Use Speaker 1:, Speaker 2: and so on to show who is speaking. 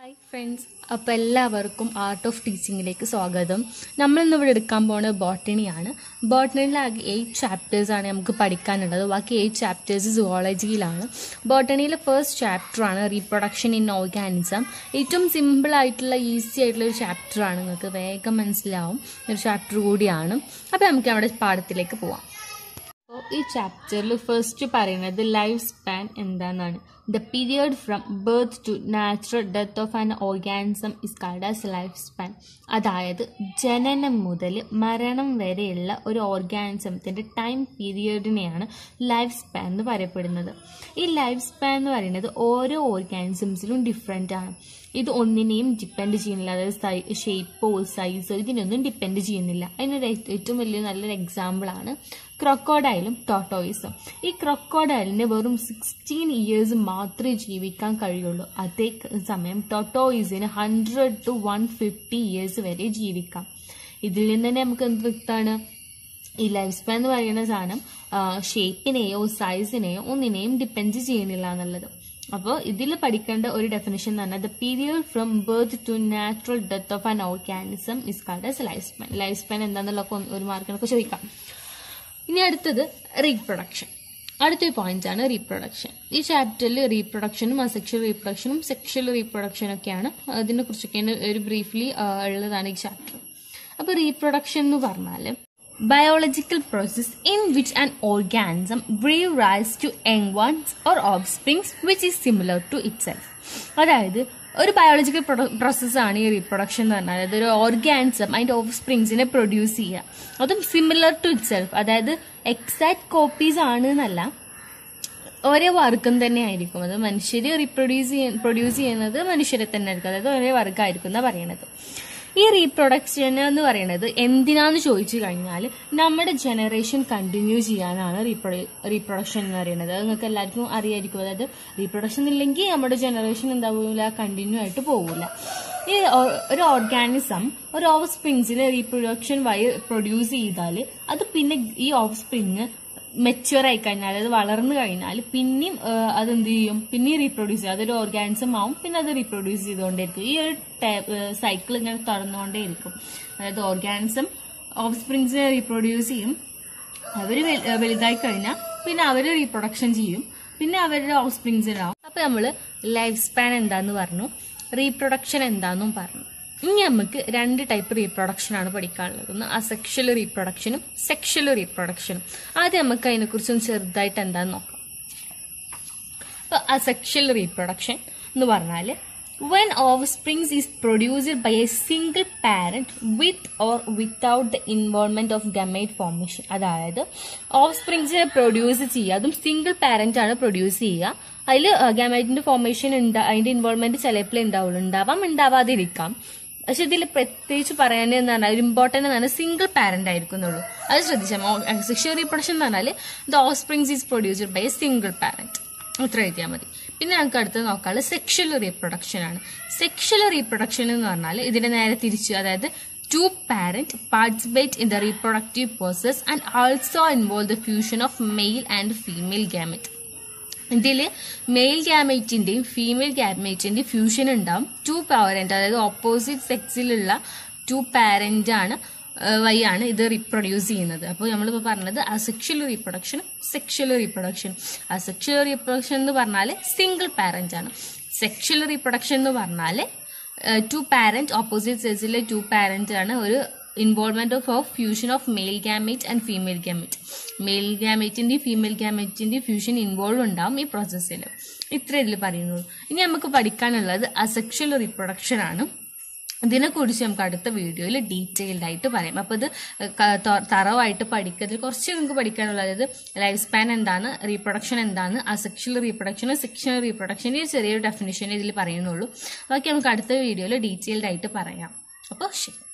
Speaker 1: hi friends അപ്പോൾ എല്ലാവർക്കും art of ടീച്ചിങ്ങിലേക്ക് സ്വാഗതം നമ്മൾ ഇന്ന് ഇവിടെ എടുക്കാൻ പോകുന്നത് ബോട്ടണിയാണ് ബോട്ടണിയിൽ ആകെ എയ്റ്റ് ചാപ്റ്റേഴ്സാണ് നമുക്ക് പഠിക്കാനുള്ളത് ബാക്കി എയ്റ്റ് ചാപ്റ്റേഴ്സ് സുവോളജിയിലാണ് ബോട്ടണിയിലെ ഫസ്റ്റ് ചാപ്റ്ററാണ് റീപ്രൊഡക്ഷൻ ഇൻ ഓർഗാനിസം ഏറ്റവും സിമ്പിൾ ആയിട്ടുള്ള ഈസി ആയിട്ടുള്ള ഒരു ചാപ്റ്ററാണ് നിങ്ങൾക്ക് വേഗം മനസ്സിലാവും ഒരു ചാപ്റ്റർ കൂടിയാണ് അപ്പോൾ നമുക്ക് അവിടെ പാഠത്തിലേക്ക് പോവാം അപ്പോൾ ഈ ചാപ്റ്ററിൽ ഫസ്റ്റ് പറയുന്നത് ലൈഫ് സ്പാൻ എന്താണെന്നാണ് the period from birth to natural death of an organism is called as life span അതായത് ജനനം മുതൽ മരണം വരെയുള്ള ഒരു ഓർഗാനിസത്തിൻ്റെ ടൈം പീരിയഡിനെയാണ് ലൈഫ് സ്പാൻ എന്ന് പറയപ്പെടുന്നത് ഈ ലൈഫ് സ്പാൻ എന്ന് പറയുന്നത് ഓരോ ഓർഗാനിസംസിലും ഡിഫറെൻ്റ് ആണ് ഇത് ഒന്നിനെയും ഡിപ്പെൻഡ് ചെയ്യുന്നില്ല അതായത് ഷേപ്പോ സൈസോ ഇതിനൊന്നും ഡിപ്പെൻഡ് ചെയ്യുന്നില്ല അതിനൊരു ഏറ്റവും വലിയ നല്ലൊരു എക്സാമ്പിളാണ് ക്രൊക്കോഡൈലും ടോട്ടോയിസും ഈ ക്രൊക്കോഡൈലിന് വെറും സിക്സ്റ്റീൻ ഇയേഴ്സ് മാത്രമേ ജീവിക്കാൻ കഴിയുള്ളൂ അതേ സമയം ടോട്ടോയിസിന് hundred to one fifty years വരെ ജീവിക്കാം ഇതിൽ നിന്ന് തന്നെ നമുക്ക് എന്ത് വ്യക്തമാണ് ഈ ലൈഫ് സ്പാൻ എന്ന് പറയുന്ന സാധനം ഷേപ്പിനെയോ സൈസിനെയോ ഒന്നിനെയും ഡിപ്പെൻഡ് ചെയ്യുന്നില്ല എന്നുള്ളത് അപ്പോൾ ഇതിൽ പഠിക്കേണ്ട ഒരു ഡെഫിനേഷൻ എന്ന് പറഞ്ഞാൽ the period from birth to natural death of an organism is called as life span life span എന്താണെന്നുള്ള ഒരു മാർക്കിനൊക്കെ ചോദിക്കാം ഇനി അടുത്തത് റീപ്രൊഡക്ഷൻ അടുത്തൊരു പോയിന്റ് ആണ് റീപ്രൊഡക്ഷൻ ഈ ചാപ്റ്ററിൽ റീപ്രൊഡക്ഷനും അസെക്ഷൽ റീപ്രൊഡക്ഷനും സെക്ഷൽ റീപ്രൊഡക്ഷനും ഒക്കെയാണ് അതിനെ കുറിച്ചൊക്കെയാണ് ഒരു ബ്രീഫ്ലി ഉള്ളതാണ് ഈ ചാപ്റ്റർ അപ്പോൾ റീപ്രൊഡക്ഷൻ എന്ന് പറഞ്ഞാൽ biological process in which an organism give rise to young ones or offsprings which is similar to itself അതായത് ഒരു ബയോളജിക്കൽ പ്രോസസ്സാണ് ഈ റീപ്രൊഡക്ഷൻ എന്ന് പറഞ്ഞാൽ അതായത് ഒരു ഓർഗാനിസം അതിൻ്റെ ഓഫ് സ്പ്രിങ്സിനെ പ്രൊഡ്യൂസ് ചെയ്യുക അതും സിമിലർ ടു ഇറ്റ് സെൽഫ് അതായത് എക്സാക്ട് കോപ്പീസ് ആണ് എന്നല്ല ഒരേ വർഗം തന്നെ ആയിരിക്കും അത് മനുഷ്യർ റീപ്രൊഡ്യൂസ് ചെയ്യ പ്രൊഡ്യൂസ് ചെയ്യുന്നത് മനുഷ്യരെ തന്നെ ആയിരിക്കും അതായത് ഒരേ വർഗ്ഗമായിരിക്കും എന്നാണ് പറയണത് ഈ റീപ്രൊഡക്ഷൻ എന്ന് പറയുന്നത് എന്തിനാന്ന് ചോദിച്ചു കഴിഞ്ഞാൽ നമ്മുടെ ജനറേഷൻ കണ്ടിന്യൂ ചെയ്യാനാണ് റീപ്രൊ റീപ്രൊഡക്ഷൻ എന്ന് പറയുന്നത് അത് നിങ്ങൾക്ക് എല്ലാവർക്കും അറിയായിരിക്കും അതായത് റീപ്രൊഡക്ഷൻ ഇല്ലെങ്കിൽ നമ്മുടെ ജനറേഷൻ എന്താവില്ല കണ്ടിന്യൂ ആയിട്ട് പോകില്ല ഈ ഒരു ഓർഗാനിസം ഒരു ഓഫ് സ്പ്രിങ്സിന് റീപ്രൊഡക്ഷൻ വഴി പ്രൊഡ്യൂസ് ചെയ്താൽ അത് പിന്നെ ഈ ഓഫ് സ്പ്രിങ് മെച്ചുവർ ആയി കഴിഞ്ഞാൽ അതായത് വളർന്നു കഴിഞ്ഞാൽ പിന്നെയും അതെന്ത് ചെയ്യും പിന്നെയും റീപ്രൊഡ്യൂസ് ചെയ്യും അതൊരു ഓർഗാനിസം ആവും പിന്നെ അത് റീപ്രൊഡ്യൂസ് ചെയ്തുകൊണ്ടേയിരിക്കും ഈ ഒരു സൈക്കിൾ ഇങ്ങനെ തുടർന്നുകൊണ്ടേയിരിക്കും അതായത് ഓർഗാനിസം ഓഫ് സ്പ്രിങ്സിനെ റീപ്രൊഡ്യൂസ് ചെയ്യും അവർ വലുതായി കഴിഞ്ഞാൽ പിന്നെ അവർ റീപ്രൊഡക്ഷൻ ചെയ്യും പിന്നെ അവരുടെ ഓഫ് സ്പ്രിങ്സിനാവും അപ്പൊ നമ്മൾ ലൈഫ് സ്പാൻ എന്താന്ന് പറഞ്ഞു റീപ്രൊഡക്ഷൻ എന്താന്നും പറഞ്ഞു ഇനി നമുക്ക് രണ്ട് ടൈപ്പ് റീപ്രൊഡക്ഷൻ ആണ് പഠിക്കാനുള്ളത് ഒന്ന് അസെക്ഷൽ റീപ്രൊഡക്ഷനും സെക്ഷൽ റീപ്രൊഡക്ഷനും ആദ്യം നമുക്ക് അതിനെക്കുറിച്ച് ചെറുതായിട്ട് എന്താന്ന് നോക്കാം അപ്പൊ അസെക്ഷൽ റീപ്രൊഡക്ഷൻ എന്ന് പറഞ്ഞാൽ when offsprings is produced by a single parent with or without the involvement of gamete formation അതായത് ഓഫ്സ്പ്രിങ്സിനെ പ്രൊഡ്യൂസ് ചെയ്യുക അതും സിംഗിൾ പാരന്റ് ആണ് പ്രൊഡ്യൂസ് ചെയ്യുക അതിൽ ഗാമേറ്റിന്റെ ഫോർമേഷൻ ഉണ്ടാ അതിന്റെ ഇൻവോൾവ്മെന്റ് ചിലപ്പോൾ ഉണ്ടാവുള്ളൂ ഉണ്ടാവാം ഉണ്ടാവാതിരിക്കാം പക്ഷെ ഇതിൽ പ്രത്യേകിച്ച് പറയാൻ എന്ന് പറഞ്ഞാൽ ഇമ്പോർട്ടന്റ് എന്ന് പറഞ്ഞാൽ സിംഗിൾ പാരന്റ് ആയിരിക്കുന്നുള്ളൂ അത് ശ്രദ്ധിച്ചാൽ സെക്ഷൽ റീപ്രൊഡക്ഷൻ എന്ന് പറഞ്ഞാൽ the offsprings is produced by a single parent അത്ര എഴുതിയാൽ മതി പിന്നെ നമുക്ക് അടുത്ത് നോക്കാനുള്ളത് സെക്ഷൽ റീപ്രൊഡക്ഷൻ ആണ് സെക്ഷൽ റീപ്രൊഡക്ഷൻ എന്ന് പറഞ്ഞാൽ ഇതിന്റെ നേരെ തിരിച്ച് അതായത് two parent participate in the reproductive process and also involve the fusion of male and female gamete ഇതിൽ മെയിൽ ഗാമേറ്റിന്റെയും ഫീമെയിൽ ഗാമേറ്റിന്റെയും ഫ്യൂഷൻ ഉണ്ടാവും ടു പാരന്റ് അതായത് ഓപ്പോസിറ്റ് സെക്സിലുള്ള ടു പാരന്റ് ആണ് വഴിയാണ് ഇത് റീപ്രൊഡ്യൂസ് ചെയ്യുന്നത് അപ്പോൾ നമ്മളിപ്പോൾ പറഞ്ഞത് അസെക്ഷൽ റീപ്രൊഡക്ഷനും സെക്ഷൽ റീപ്രൊഡക്ഷനും അസെക്ഷൽ റീപ്രൊഡക്ഷൻ എന്ന് പറഞ്ഞാൽ സിംഗിൾ പാരന്റ് ആണ് സെക്ഷൽ റീപ്രൊഡക്ഷൻ എന്ന് പറഞ്ഞാൽ ടു പാരന്റ് ഓപ്പോസിറ്റ് സെക്സിലെ ടു പാരന്റ് ആണ് ഒരു involvement of of fusion of male gamete and female gamete male ഗാമേറ്റിന്റെയും ഫീമെയിൽ ഗാമേറ്റിന്റെയും ഫ്യൂഷൻ ഇൻവോൾവ് ഉണ്ടാവും ഈ പ്രോസസ്സിൽ ഇത്ര ഇതിൽ പറയുന്നത് ഇനി നമുക്ക് പഠിക്കാനുള്ളത് അസെക്ഷൽ റീപ്രൊഡക്ഷൻ ആണ് ഇതിനെക്കുറിച്ച് നമുക്ക് അടുത്ത വീഡിയോയിൽ ഡീറ്റെയിൽഡ് ആയിട്ട് പറയാം അപ്പോൾ ഇത് തറവായിട്ട് പഠിക്കുക ഇതിൽ കുറച്ച് നിങ്ങൾക്ക് പഠിക്കാനുള്ളത് അതായത് ലൈഫ് സ്പാൻ എന്താണ് റീപ്രൊഡക്ഷൻ എന്താണ് അസെക്ഷൽ റീപ്രൊഡക്ഷനും സെക്ഷൽ റീപ്രൊഡക്ഷൻ്റെ ചെറിയൊരു ഡെഫിനിഷൻ ഇതിൽ പറയുന്നുള്ളൂ ബാക്കി നമുക്ക് അടുത്ത വീഡിയോയിൽ ഡീറ്റെയിൽഡ് ആയിട്ട് പറയാം അപ്പോൾ ശരി